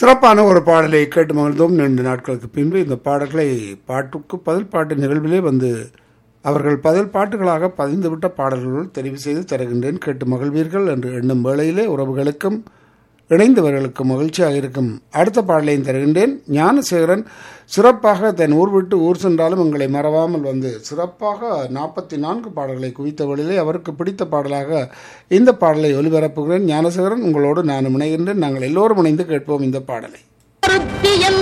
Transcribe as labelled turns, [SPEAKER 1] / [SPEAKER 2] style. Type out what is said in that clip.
[SPEAKER 1] சிறப்பான ஒரு பாடலை கேட்டு மகிழ்ந்தோம் நீண்ட நாட்களுக்கு பின்பு இந்த பாடல்களை பாட்டுக்கு பதில் பாட்டு நிகழ்விலே வந்து அவர்கள் பதில் பாட்டுகளாக பதிந்துவிட்ட பாடல்கள் தெரிவு செய்து தருகின்றேன் கேட்டு மகிழ்வீர்கள் என்று எண்ணும் வேளையிலே உறவுகளுக்கும் இணைந்தவர்களுக்கும் மகிழ்ச்சியாக இருக்கும் அடுத்த பாடலையும் தருகின்றேன் ஞானசேகரன் சிறப்பாக தன் ஊர் விட்டு ஊர் சென்றாலும் எங்களை மறவாமல் வந்து சிறப்பாக நாற்பத்தி நான்கு பாடல்களை குவித்த வழியிலே அவருக்கு பிடித்த பாடலாக இந்த பாடலை ஒலிபரப்புகிறேன் ஞானசேகரன் உங்களோடு நான் இணைகின்றேன் நாங்கள் எல்லோரும் இணைந்து கேட்போம் இந்த பாடலை
[SPEAKER 2] ஒருத்தி என்